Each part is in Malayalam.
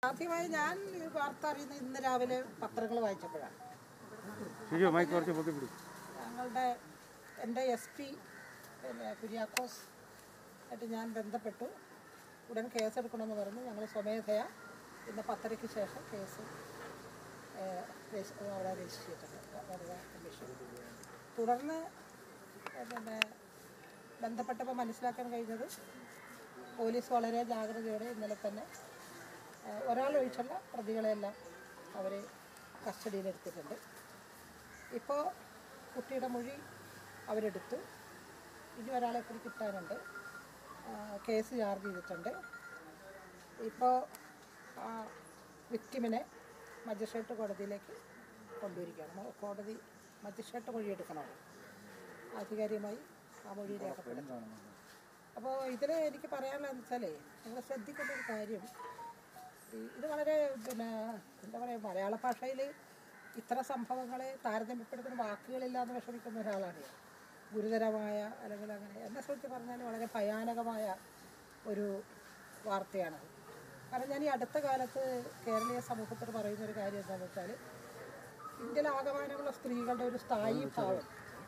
ആദ്യമായി ഞാൻ ഈ വാർത്ത അറിയുന്നത് ഇന്ന് രാവിലെ പത്രങ്ങൾ വായിച്ചപ്പോഴാണ് ശരിയോ മൈക്ക് കുറച്ച് പൊത്തിപ്പിടി ഞങ്ങളുടെ എൻ്റെ എസ് പി പിന്നെ കുര്യാക്കോസ് ആയിട്ട് ഞാൻ ബന്ധപ്പെട്ടു ഉടൻ കേസെടുക്കണമെന്ന് പറഞ്ഞു ഞങ്ങൾ സ്വമേധയ ഇന്ന് പത്തരയ്ക്ക് ശേഷം കേസ് ഏഹ്, രജിസ്- അവിടെ രജിസ്റ്റർ ചെയ്തിട്ടുണ്ട് വനിതാ കമ്മീഷൻ തുടർന്ന് ഏഹ്, പിന്നെ ബന്ധപ്പെട്ടപ്പോൾ മനസ്സിലാക്കാൻ കഴിഞ്ഞത് പോലീസ് വളരെ ജാഗ്രതയോടെ ഇന്നലെ തന്നെ ഏഹ്, ഒരാളൊഴിച്ചുള്ള പ്രതികളെല്ലാം അവർ കസ്റ്റഡിയിലെടുത്തിട്ടുണ്ട് ഇപ്പോൾ കുട്ടിയുടെ മൊഴി അവരെടുത്തു ഇനി ഒരാളെ കൂടി കിട്ടാനുണ്ട് ആ, കേസ് ചാർജ് ചെയ്തിട്ടുണ്ട് ഇപ്പോൾ ആ വിക്ടിമിനെ മജിസ്ട്രേറ്റ് കോടതിയിലേക്ക് കൊണ്ടുവരികയാണ് മ- കോടതി മജിസ്ട്രേറ്റ് മൊഴി എടുക്കണം ആധികാരികമായി ആ മൊഴി രേഖപ്പെടുത്തണം അപ്പോൾ ഇതിൽ എനിക്ക് പറയാനുള്ളതെന്ന് വെച്ചാലേ നിങ്ങൾ ശ്രദ്ധിക്കേണ്ട ഒരു കാര്യം ഈ- ഇത് വളരെ പിന്നെ എന്താ പറയുക മലയാള ഭാഷയിൽ ഇത്ര സംഭവങ്ങളെ താരതമ്യപ്പെടുത്തുന്ന വാക്കുകളില്ല എന്ന് വിഷമിക്കുന്ന ഒരാളാണ് ഞാൻ ഗുരുതരമായ അല്ലെങ്കിൽ അങ്ങനെ എന്നെ സംബന്ധിച്ച് പറഞ്ഞാൽ വളരെ ഭയാനകമായ ഒരു വാർത്തയാണത് കാരണം ഞാൻ ഈ അടുത്ത കാലത്ത് കേരളീയ സമൂഹത്തിൽ പറയുന്ന ഒരു കാര്യം എന്താണെന്ന് വെച്ചാൽ ഇന്ത്യയിലാകമാനമുള്ള സ്ത്രീകളുടെ ഒരു സ്ഥായി ഭാവം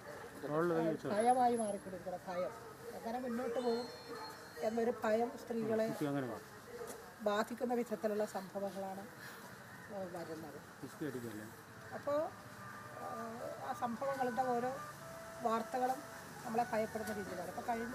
ഭയമായി മാറിക്കൊടുക്കുന്ന ഭയം എങ്ങനെ മുന്നോട്ട് പോകും എന്നൊരു ഭയം സ്ത്രീകളെ അങ്ങനെ വാ ബാധിക്കുന്ന വിധത്തിലുള്ള സംഭവങ്ങളാണ് ആ, വരുന്നത് വിസ്കി അടിക്കല്ലേ അപ്പോൾ ആ സംഭവങ്ങളുടെ ഓരോ വാർത്തകളും നമ്മളെ ഭയപ്പെടുന്ന രീതിയിലാണ് അപ്പോൾ കഴിഞ്ഞ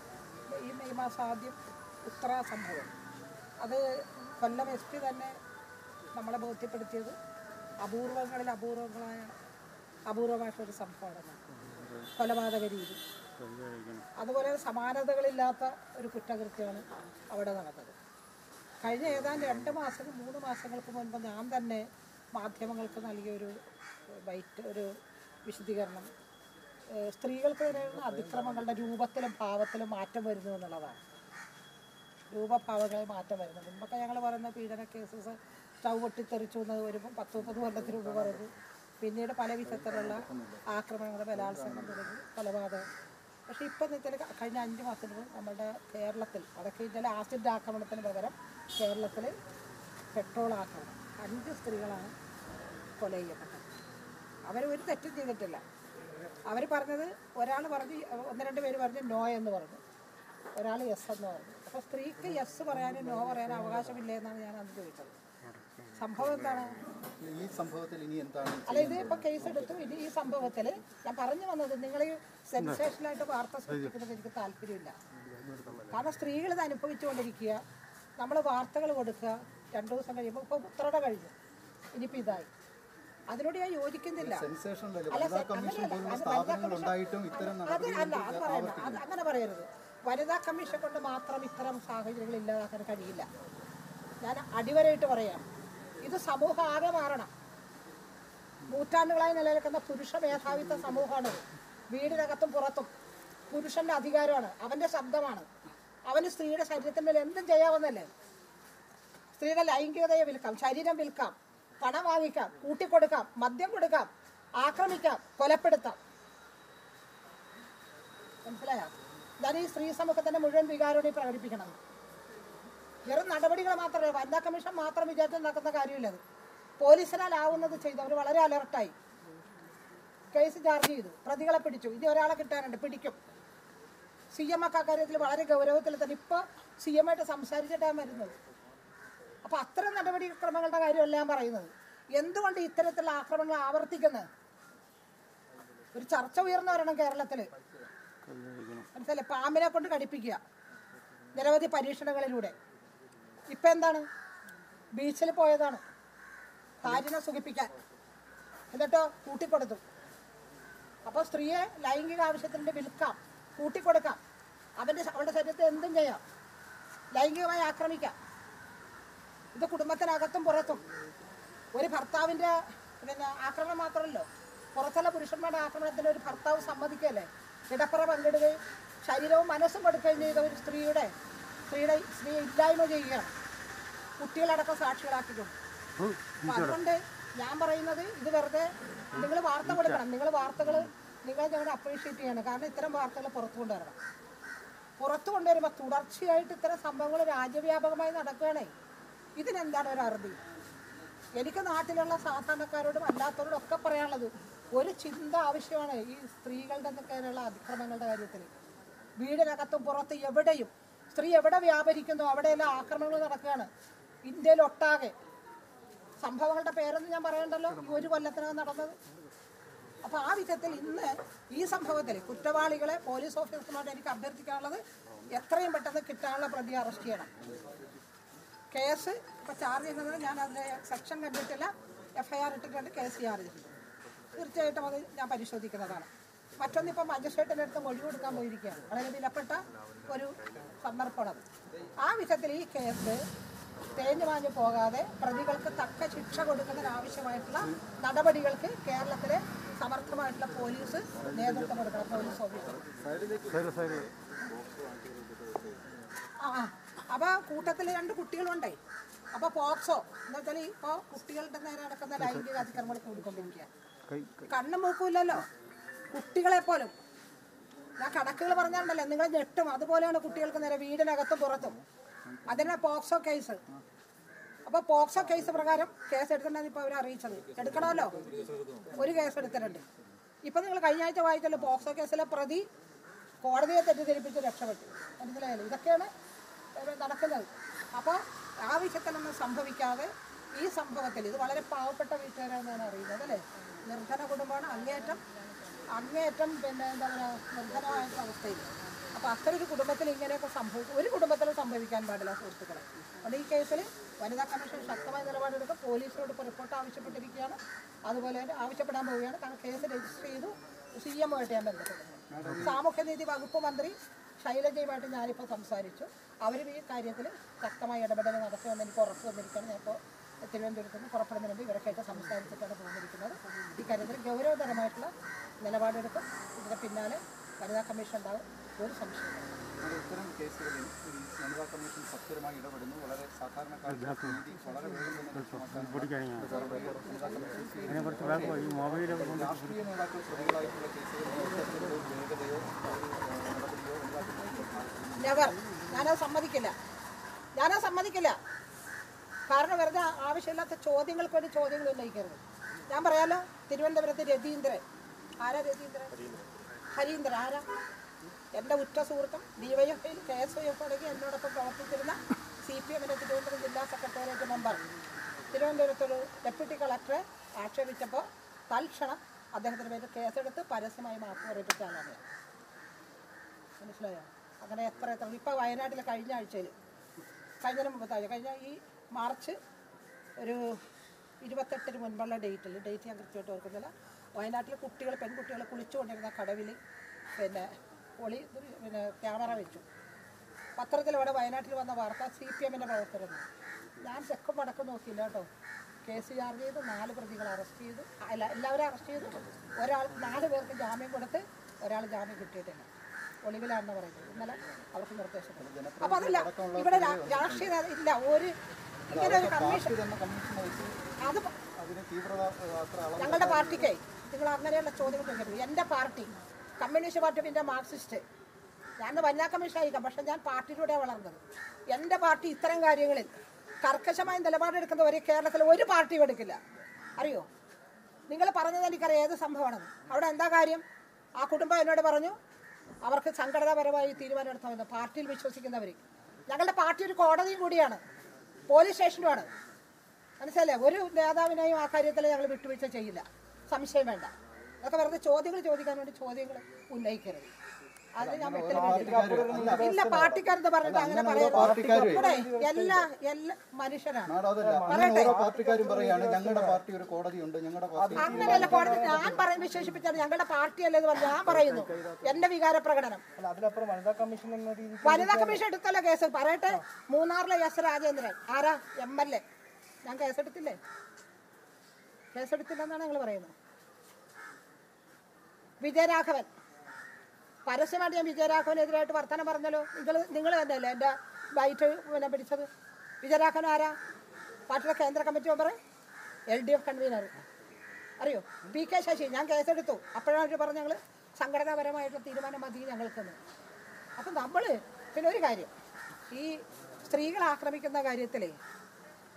ഈ മെയ് മാസം ആദ്യം ഉത്തര സംഭവം അത് കൊല്ലം എസ് പി തന്നെ നമ്മളെ ബോധ്യപ്പെടുത്തിയത് അപൂർവങ്ങളിൽ അപൂർവങ്ങളായ അപൂർവമായിട്ടുള്ള ഒരു സംഭവമാണ് കൊലപാതക രീതി വെറുതെ കഴിക്കണം അതുപോലെ സമാനതകളില്ലാത്ത ഒരു കുറ്റകൃത്യമാണ് അവിടെ നടന്നത് കഴിഞ്ഞ ഏതാണ്ട് രണ്ട് മാസം മൂന്ന് മാസങ്ങൾക്ക് മുൻപ് ഞാൻ തന്നെ മാധ്യമങ്ങൾക്ക് നൽകിയ ഒരു വൈറ്റ് ഒരു വിശദീകരണം ഏഹ് സ്ത്രീകൾക്ക് നേരെയുള്ള അതിക്രമങ്ങളുടെ രൂപത്തിലും ഭാവത്തിലും മാറ്റം വരുന്നു എന്നുള്ളതാണ് രൂപഭാവങ്ങളിൽ മാറ്റം വരുന്നു മുമ്പൊക്കെ ഞങ്ങൾ പറയുന്ന പീഡന കേസസ് സ്റ്റൗ പൊട്ടിത്തെറിച്ചു എന്ന് ഒരു പത്ത് മുപ്പത് കൊല്ലത്തിന് മുമ്പ് പറഞ്ഞു പിന്നീട് പല വിധത്തിലുള്ള ആക്രമണങ്ങൾ ബലാത്സംഗം തുടങ്ങി കൊലപാതകം പക്ഷേ ഇപ്പം വെച്ചാൽ കഴിഞ്ഞ അഞ്ച് മാസത്തിന് മുമ്പ് നമ്മുടെ കേരളത്തിൽ വടക്കേ ഇന്ത്യയിലെ ആസിഡ് ആക്രമണത്തിന് പകരം കേരളത്തിൽ പെട്രോൾ ആക്രമണം അഞ്ച് സ്ത്രീകളാണ് കൊല ചെയ്യപ്പെട്ടത് അവർ ഒരു തെറ്റും ചെയ്തിട്ടില്ല അവർ പറഞ്ഞത് ഒരാൾ പറഞ്ഞ് ഒന്ന് രണ്ട് പേര് പറഞ്ഞ് നോ എന്ന് പറഞ്ഞു ഒരാൾ യെസ് എന്ന് പറഞ്ഞു അപ്പോൾ സ്ത്രീക്ക് യെസ് പറയാനും നോ പറയാനും അവകാശമില്ല എന്നാണ് ഞാൻ അന്ന് ചോദിച്ചത് സംഭവം എന്താണ് ഈ സംഭവത്തിൽ ഇനി എന്താണ് അല്ല ഇത് ഇപ്പൊ കേസ് എടുത്തു ഇനി ഈ സംഭവത്തിൽ ഞാൻ പറഞ്ഞു വന്നത് നിങ്ങൾ ഈ സെൻസേഷനായിട്ട് വാർത്ത സൃഷ്ടിക്കുന്നത് എനിക്ക് താല്പര്യമില്ല കാരണം സ്ത്രീകൾ ഇത് അനുഭവിച്ചുകൊണ്ടിരിക്കുക നമ്മൾ വാർത്തകൾ കൊടുക്കുക രണ്ടു ദിവസം കഴിയുമ്പോൾ ഇപ്പോൾ ഉത്തരട കഴിഞ്ഞു ഇനിയിപ്പോൾ ഇതായി അതിനോട് ഞാൻ യോജിക്കുന്നില്ല സെൻസേഷനിലല്ലേ അല്ല, വനിതാ സെ- കമ്മീഷൻ അങ്ങനെയല്ല. പോലുള്ള അത് സ്ഥാപനങ്ങൾ വനിതാ ഉണ്ടായിട്ടും ഇത്തരം അത് നടപടി അല്ല അത് പറയണ്ട അത് അങ്ങനെ പറയരുത് വനിതാ കമ്മീഷൻ കൊണ്ട് മാത്രം ഇത്തരം സാഹചര്യങ്ങൾ ഇല്ലാതാക്കാൻ കഴിയില്ല ഞാൻ അടിവരയിട്ട് പറയാം ഇത് സമൂഹം ആകെ മാറണം നൂറ്റാണ്ടുകളായി നിലനിൽക്കുന്ന പുരുഷ മേധാവിത്വ സമൂഹമാണിത് വീടിനകത്തും പുറത്തും പുരുഷന്റെ അധികാരമാണ് അവന്റെ ശബ്ദമാണ് അവന് സ്ത്രീയുടെ ശരീരത്തിന്മേൽ എന്തും ചെയ്യാവുന്നല്ലേ സ്ത്രീയുടെ ലൈംഗികതയെ വിൽക്കാം ശരീരം വിൽക്കാം പണം വാങ്ങിക്കാം കൂട്ടിക്കൊടുക്കാം മദ്യം കൊടുക്കാം ആക്രമിക്കാം കൊലപ്പെടുത്താം മനസ്സിലായോ ഞാൻ ഈ സ്ത്രീ സമൂഹത്തിന്റെ മുഴുവൻ വികാരവും പ്രകടിപ്പിക്കണം വെറും നടപടികൾ മാത്രമല്ല വനിതാ കമ്മീഷൻ മാത്രം വിചാരിച്ച് നടക്കുന്ന കാര്യമില്ല അത് പോലീസിനാലാവുന്നത് ചെയ്തു അവർ വളരെ അലർട്ടായി കേസ് ചാർജ് ചെയ്തു പ്രതികളെ പിടിച്ചു ഇനി ഒരാളെ കിട്ടാനുണ്ട് പിടിക്കും സി എം ഒക്കെ അക്കാര്യത്തിൽ വളരെ ഗൗരവത്തിൽ തന്നെ ഇപ്പോൾ സി എം ആയിട്ട് സംസാരിച്ചിട്ടാണ് വരുന്നത് അപ്പോൾ അത്തരം നടപടിക്രമങ്ങളുടെ കാര്യമല്ല ഞാൻ പറയുന്നത് എന്തുകൊണ്ട് ഇത്തരത്തിലുള്ള ആക്രമണങ്ങൾ ആവർത്തിക്കുന്നത് ഒരു ചർച്ച ഉയർന്നു വരണം കേരളത്തിൽ മനസ്സിലല്ലേ പാമ്പിനെ കൊണ്ട് കടിപ്പിക്കുക നിരവധി പരീക്ഷണങ്ങളിലൂടെ ഇപ്പം എന്താണ് ബീച്ചിൽ പോയതാണ് ഭാര്യനെ സുഖിപ്പിക്കാൻ എന്നിട്ടോ കൂട്ടിക്കൊടുത്തു അപ്പോൾ സ്ത്രീയെ ലൈംഗിക ആവശ്യത്തിന് വിൽക്കാം കൂട്ടിക്കൊടുക്കാം അവൻ്റെ അവളുടെ ശരീരത്തെ എന്തും ചെയ്യാം ലൈംഗികമായി ആക്രമിക്കാം ഇത് കുടുംബത്തിനകത്തും പുറത്തും ഒരു ഭർത്താവിൻ്റെ പിന്നെ ആക്രമണം മാത്രമല്ലോ പുറത്തുള്ള പുരുഷന്മാരുടെ ആക്രമണത്തിന് ഒരു ഭർത്താവ് സമ്മതിക്കല്ലേ ഇടപ്പറ പങ്കിടുകയും ശരീരവും മനസ്സും കൊടുക്കുകയും ചെയ്ത ഒരു സ്ത്രീയുടെ സ്ത്രീയുടെ സ്ത്രീയെ ഇല്ലായ്മ ചെയ്യുകയാണ് കുട്ടികളടക്കം സാക്ഷികളാക്കിക്കൊണ്ട് അപ്പൊ അതുകൊണ്ട് ഞാൻ പറയുന്നത് ഇത് വെറുതെ നിങ്ങൾ വാർത്ത കൊടുക്കണം നിങ്ങൾ വാർത്തകൾ നിങ്ങൾ ഞങ്ങൾ അപ്രീഷിയേറ്റ് ചെയ്യണം കാരണം ഇത്തരം വാർത്തകൾ പുറത്തു കൊണ്ടുവരണം പുറത്തു കൊണ്ടുവരുമ്പോൾ തുടർച്ചയായിട്ട് ഇത്തരം സംഭവങ്ങൾ രാജ്യവ്യാപകമായി നടക്കുകയാണേ ഇതിനെന്താണ് ഒരു അറുതി എനിക്ക് നാട്ടിലുള്ള സാധാരണക്കാരോടും അല്ലാത്തവരോടും ഒക്കെ പറയാനുള്ളത് ഒരു ചിന്ത ആവശ്യമാണ് ഈ സ്ത്രീകളുടെ ഒക്കെയുള്ള അതിക്രമങ്ങളുടെ കാര്യത്തിൽ വീടിനകത്തും പുറത്ത് എവിടെയും സ്ത്രീ എവിടെ വ്യാപരിക്കുന്നു അവിടെയെല്ലാം ആക്രമണങ്ങൾ നടക്കുകയാണ് ഇന്ത്യയിൽ ഒട്ടാകെ സംഭവങ്ങളുടെ പേരൊന്നും ഞാൻ പറയണ്ടല്ലോ ഈ ഒരു കൊല്ലത്തിനകം നടന്നത് അപ്പോൾ ആ വിധത്തിൽ ഇന്ന് ഈ സംഭവത്തിൽ കുറ്റവാളികളെ പോലീസ് ഓഫീസർമാരോട് എനിക്ക് അഭ്യർത്ഥിക്കാനുള്ളത് എത്രയും പെട്ടെന്ന് കിട്ടാനുള്ള പ്രതി അറസ്റ്റ് ചെയ്യണം കേസ് ഇപ്പോൾ ചാർജ് ചെയ്യുന്നത് ഞാൻ അതിൻ്റെ സെക്ഷൻ കണ്ടിട്ടില്ല എഫ് ഐ ആർ ഇട്ടിട്ടുണ്ട് കേസ് ചാർജ് ചെയ്തിട്ടുണ്ട് തീർച്ചയായിട്ടും അത് ഞാൻ പരിശോധിക്കുന്നതാണ് മറ്റൊന്ന് ഇപ്പം മജിസ്ട്രേറ്റിൻ്റെ അടുത്ത് മൊഴി കൊടുക്കാൻ പോയിരിക്കുകയാണ് വളരെ വിലപ്പെട്ട ഒരു സന്ദർഭമാണത് ആ വിധത്തിൽ ഈ കേസ് തേഞ്ഞു മാഞ്ഞു പോകാതെ പ്രതികൾക്ക് തക്ക ശിക്ഷ കൊടുക്കുന്നതിന് ആവശ്യമായിട്ടുള്ള നടപടികൾക്ക് കേരളത്തിലെ സമർത്ഥമായിട്ടുള്ള പോലീസ് നേതൃത്വം കൊടുക്കണം പോലീസ് ഓഫീസർ സൈഡ് സൈഡ് ആ ആ. അപ്പൊ കൂട്ടത്തിൽ രണ്ട് കുട്ടികളുണ്ടേ അപ്പൊ പോക്സോ എന്ന് വെച്ചാൽ ഇപ്പൊ കുട്ടികളുടെ നേരെ നടക്കുന്ന ലൈംഗിക അതിക്രമങ്ങൾ കൂടിക്കൊണ്ടിരിക്കുക കൈ കണ്ണും മൂക്കൂലല്ലോ കുട്ടികളെ പോലും ഞാൻ കണക്കുകൾ പറഞ്ഞാണ്ടല്ലോ നിങ്ങൾ ഞെട്ടും അതുപോലെയാണ് കുട്ടികൾക്ക് നേരെ വീടിനകത്തും പുറത്തും അതിനെ പോക്സോ കേസ് അപ്പൊ പോക്സോ കേസ് പ്രകാരം കേസ് എടുത്തിട്ടുണ്ടെന്ന് ഇപ്പൊ അവർ അറിയിച്ചത് എടുക്കണമല്ലോ ഒരു കേസ് എടുത്തിട്ടുണ്ട് ഇപ്പൊ നിങ്ങൾ കഴിഞ്ഞ ആഴ്ച വായിച്ചല്ലോ പോക്സോ കേസിലെ പ്രതി കോടതിയെ തെറ്റിദ്ധരിപ്പിച്ച് രക്ഷപ്പെട്ടു മനസ്സിലായല്ലോ ഇതൊക്കെയാണ് ഏഹ് നടക്കുന്നത് അപ്പോൾ ആവശ്യത്തിനൊന്നും സംഭവിക്കാതെ ഈ സംഭവത്തിൽ ഇത് വളരെ പാവപ്പെട്ട വീട്ടുകാരാണെന്നാണ് അറിയുന്നത് അല്ലേ നിർധന കുടുംബമാണ് അങ്ങേയറ്റം അങ്ങേയറ്റം പിന്നെ എന്താ പറയുക നിർധനമായിട്ടുള്ള അവസ്ഥയിൽ അപ്പോൾ അത്തരം ഒരു കുടുംബത്തിൽ ഇങ്ങനെയൊക്കെ സംഭവിക്കും ഒരു കുടുംബത്തിലും സംഭവിക്കാൻ പാടില്ല സുഹൃത്തുക്കളെ അതുകൊണ്ട് ഈ കേസിൽ വനിതാ കമ്മീഷൻ ശക്തമായ നിലപാടെടുക്കും പോലീസിനോട് ഇപ്പോൾ റിപ്പോർട്ട് ആവശ്യപ്പെട്ടിരിക്കുകയാണ് അതുപോലെ തന്നെ ആവശ്യപ്പെടാൻ പോവുകയാണ് കാരണം കേസ് രജിസ്റ്റർ ചെയ്തു സി എം ആയിട്ട് ഞാൻ ബന്ധപ്പെടുന്നു സാമൂഹ്യനീതി വകുപ്പ് മന്ത്രി ശൈലജയുമായിട്ട് ഞാനിപ്പോൾ സംസാരിച്ചു അവരും ഈ കാര്യത്തിൽ ശക്തമായ ഇടപെടൽ നടത്തുമെന്ന് എനിക്ക് ഉറപ്പ് വന്നിരിക്കുകയാണ് ഞാൻ ഇപ്പോൾ തിരുവനന്തപുരത്ത് നിന്ന് പുറപ്പെടുന്നതിന് മുമ്പ് ഇവരൊക്കെയായിട്ട് സംസാരിച്ചിട്ടാണ് പോന്നിരിക്കുന്നത് ഈ കാര്യത്തിൽ ഗൗരവതരമായിട്ടുള്ള നിലപാടെടുക്കും ഇതിന് പിന്നാലെ വനിതാ കമ്മീഷൻ ഉണ്ടാവും ഒരു സംശയമില്ല നമ്മുടെ ഇത്തരം കേസുകളിൽ ഈ വനിതാ കമ്മീഷൻ സത്വരമായി ഇടപെടുന്നു വളരെ സാധാരണക്കാരുടെ നീതി വളരെ വേഗം തന്നെ ലഭ്യമാക്കാൻ പൊടിക്കഴിഞ്ഞാൽ വനിതാ കമ്മീഷൻ സ്വീകരിക്കുന്നു. അതിനെ കുറച്ച് വേഗം ഈ മൊബൈലൊക്കെ കൊണ്ട് രാഷ്ട്രീയ നേതാക്കൾ പ്രതികളായിട്ടുള്ള കേസുകളിൽ ഇത്തരത്തിലൊരു വേഗതയോ ഒരു, ഏഹ്, നടപടിയോ വനിതാ കമ്മീഷൻ നെവർ ഞാനത് സമ്മതിക്കില്ല ഞാനത് സമ്മതിക്കില്ല കാരണം വെറുതെ ആവശ്യമില്ലാത്ത ചോദ്യങ്ങൾക്ക് വേണ്ടി ചോദ്യങ്ങൾ ഉന്നയിക്കരുത് ഞാൻ പറയാലോ തിരുവനന്തപുരത്ത് രതീന്ദ്രൻ ആരാ രതീന്ദ്രൻ ഹരീന്ദ്രൻ ആരാ എൻ്റെ ഉറ്റ സുഹൃത്തും ഡിവൈഎഫ്ഐയിൽ കെ എസ് വൈ എഫ് അടങ്ങി എന്നോടൊപ്പം പ്രവർത്തിച്ചിരുന്ന സി പി എമ്മിൻ്റെ തിരുവനന്തപുരം ജില്ലാ സെക്രട്ടേറിയറ്റ് മെമ്പർ തിരുവനന്തപുരത്തൊരു ഡെപ്യൂട്ടി കളക്ടറെ ആക്ഷേപിച്ചപ്പോൾ തൽക്ഷണം അദ്ദേഹത്തിൻ്റെ പേരിൽ കേസെടുത്ത് പരസ്യമായി മാപ്പ് പറയിപ്പിച്ച ആളാണ് ഞാൻ മനസ്സിലായോ അങ്ങനെ എത്ര എത്ര ഇപ്പോൾ വയനാട്ടിൽ കഴിഞ്ഞ ആഴ്ചയിൽ കഴിഞ്ഞതിന് മുമ്പത്തെ ആഴ്ച കഴിഞ്ഞ ഈ മാർച്ച് ഒരു ഇരുപത്തെട്ടിന് മുൻപുള്ള ഡേറ്റിൽ ഡേറ്റ് ഞാൻ കൃത്യമായിട്ട് ഓർക്കുന്നില്ല വയനാട്ടിൽ കുട്ടികൾ പെൺകുട്ടികൾ കുളിച്ചുകൊണ്ടിരുന്ന കടവിൽ പിന്നെ ഒളി പിന്നെ ക്യാമറ വെച്ചു പത്രത്തിൽ ഇവിടെ വയനാട്ടിൽ വന്ന വാർത്ത സി പി എമ്മിൻ്റെ പ്രവർത്തനം ഞാൻ തെക്കും വടക്കും നോക്കിയില്ല കേട്ടോ കേസ് ചാർജ് ചെയ്തു നാല് പ്രതികളെ അറസ്റ്റ് ചെയ്തു അല്ല എല്ലാവരും അറസ്റ്റ് ചെയ്തു ഒരാൾ നാല് പേർക്ക് ജാമ്യം കൊടുത്ത് ഒരാൾ ജാമ്യം കിട്ടിയിട്ടില്ല ഒളിവിലാണെന്ന് പറയുന്നത് ഇന്നലെ അവർക്ക് നിർദ്ദേശം അപ്പൊ അതല്ല ഇവിടെ രാ- രാഷ്ട്രീയ നേതാ- ഇല്ല ഒരു ഇങ്ങനെ ഒരു കമ്മീഷൻ ഇത് എന്ന കമ്മീഷൻ വെച്ച് അത് പ- അതിന് തീവ്രത ഏഹ്, അത്ര അളവ് ഞങ്ങളുടെ പാർട്ടിക്കേ നിങ്ങൾ അങ്ങനെയുള്ള ചോദ്യങ്ങൾ ചോദിക്കരുത് എൻ്റെ പാർട്ടി കമ്മ്യൂണിസ്റ്റ് പാർട്ടി പിന്നെ മാർക്സിസ്റ്റ് ഞാൻ വനിതാ കമ്മീഷൻ ആയിരിക്കാം പക്ഷെ ഞാൻ പാർട്ടിയിലൂടെയാണ് വളർന്നത് എൻ്റെ പാർട്ടി ഇത്തരം കാര്യങ്ങളിൽ കർക്കശമായ നിലപാടെടുക്കുന്ന ഒരു കേരളത്തിൽ ഒരു പാർട്ടിയും എടുക്കില്ല അറിയോ നിങ്ങൾ പറഞ്ഞത് എനിക്കറിയാം ഏത് സംഭവമാണെന്ന് അവിടെ എന്താ കാര്യം ആ കുടുംബം എന്നോട് പറഞ്ഞു അവർക്ക് സംഘടനാപരമായി തീരുമാനം എടുത്താൽ പാർട്ടിയിൽ വിശ്വസിക്കുന്നവർ ഞങ്ങളുടെ പാർട്ടി ഒരു കോടതിയും കൂടിയാണ് പോലീസ് സ്റ്റേഷനുമാണ് മനസ്സിലല്ലേ ഒരു നേതാവിനെയും ആ കാര്യത്തിൽ ഞങ്ങൾ വിട്ടുവീഴ്ച ചെയ്യില്ല സംശയം വേണ്ട അതൊക്കെ വെറുതെ ചോദ്യങ്ങൾ ചോദിക്കാൻ വേണ്ടി ചോദ്യങ്ങൾ ഉന്നയിക്കരുത് അത് ഞാൻ വിട്ടില്ല ഇല്ല പാർട്ടിക്കാരെന്ന് പറഞ്ഞിട്ട് അങ്ങനെ പറയരുത് ഇവിടെ എല്ലാ എല്ലാ മനുഷ്യരാണ് മാഡം അതല്ല അങ്ങനെ ഓരോ പാർട്ടിക്കാരും പറയാണ് ഞങ്ങളുടെ പാർട്ടി ഒരു കോടതിയുണ്ട് ഞങ്ങളുടെ പാർട്ടി അങ്ങനെയല്ല കോടതി ഞാൻ പറയും വിശേഷിപ്പിച്ചാണ് ഞങ്ങളുടെ പാർട്ടിയല്ലേ എന്ന് പറഞ്ഞു ഞാൻ പറയുന്നു എന്റെ വികാര പ്രകടനം അതിലപ്പുറം വനിതാ കമ്മീഷൻ എന്ന രീതിയിൽ വനിതാ കമ്മീഷൻ എടുത്തല്ലോ കേസ് പറയട്ടെ മൂന്നാറിലെ എസ് രാജേന്ദ്രൻ ആരാ എം എൽ എ ഞാൻ കേസെടുത്തില്ലേ കേസെടുത്തില്ലെന്നാണ് ഞങ്ങൾ പറയുന്നത് വിജയരാഘവൻ പരസ്യമായിട്ട് ഞാൻ വിജയരാഘവനെതിരായിട്ട് വർത്തമാനം പറഞ്ഞല്ലോ നിങ്ങൾ നിങ്ങൾ തന്നെയല്ലേ എൻ്റെ വൈറ്റ് പിന്നെ പിടിച്ചത് വിജയരാഘവൻ ആരാ പാർട്ടിയുടെ കേന്ദ്ര committee member L D F convener അറിയോ പി കെ ശശി ഞാൻ കേസെടുത്തു അപ്പോഴാണ് അവർ പറഞ്ഞ ഞങ്ങൾ സംഘടനാപരമായിട്ടുള്ള തീരുമാനം മതി ഞങ്ങൾക്കെന്ന് അപ്പം നമ്മൾ പിന്നെ ഒരു കാര്യം ഈ സ്ത്രീകളെ ആക്രമിക്കുന്ന കാര്യത്തിലേ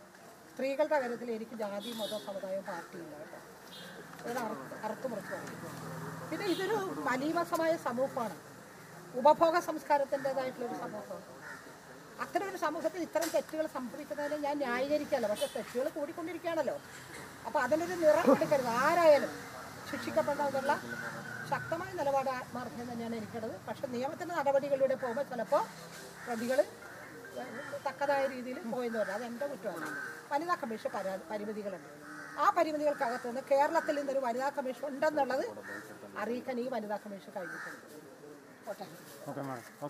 സ്ത്രീകളുടെ കാര്യത്തിൽ എനിക്ക് ജാതി മത സമുദായം പാർട്ടിയില്ല കേട്ടോ അതിന് അറുത്ത് അറുത്ത് മുറിച്ച് പറയും പിന്നെ ഇതൊരു മലീമസമായ സമൂഹമാണ് ഉപഭോഗ സംസ്കാരത്തിൻ്റെതായിട്ടുള്ളൊരു സമൂഹമാണ് അത്തരം ഒരു സമൂഹത്തിൽ ഇത്തരം തെറ്റുകൾ സംഭവിക്കുന്നതിനെ ഞാൻ ന്യായീകരിക്കല്ല പക്ഷെ തെറ്റുകൾ കൂടിക്കൊണ്ടിരിക്കുകയാണല്ലോ അപ്പോൾ അതിനൊരു നിറം എടുക്കരുത് ആരായാലും ശിക്ഷിക്കപ്പെടാനുള്ള ശക്തമായ നിലപാട് ആത്മാർത്ഥം തന്നെയാണ് എനിക്കുള്ളത് പക്ഷെ നിയമത്തിൻ്റെ നടപടികളിലൂടെ പോകുമ്പോൾ ചിലപ്പോൾ പ്രതികൾ തക്കതായ രീതിയിൽ പോയെന്ന് പറഞ്ഞാൽ അത് എൻ്റെ കുറ്റമാണ് വനിതാ കമ്മീഷൻ പരാ പരിമിതികളുണ്ട് ആ പരിമിതികൾക്കകത്ത് നിന്ന് കേരളത്തിൽ നിന്നൊരു വനിതാ കമ്മീഷൻ ഉണ്ടെന്നുള്ളത് അറിയിക്കാൻ ഈ വനിതാ കമ്മീഷൻ കഴിഞ്ഞിട്ടുണ്ട് ഓട്ടെ ഓക്കെ മാഡം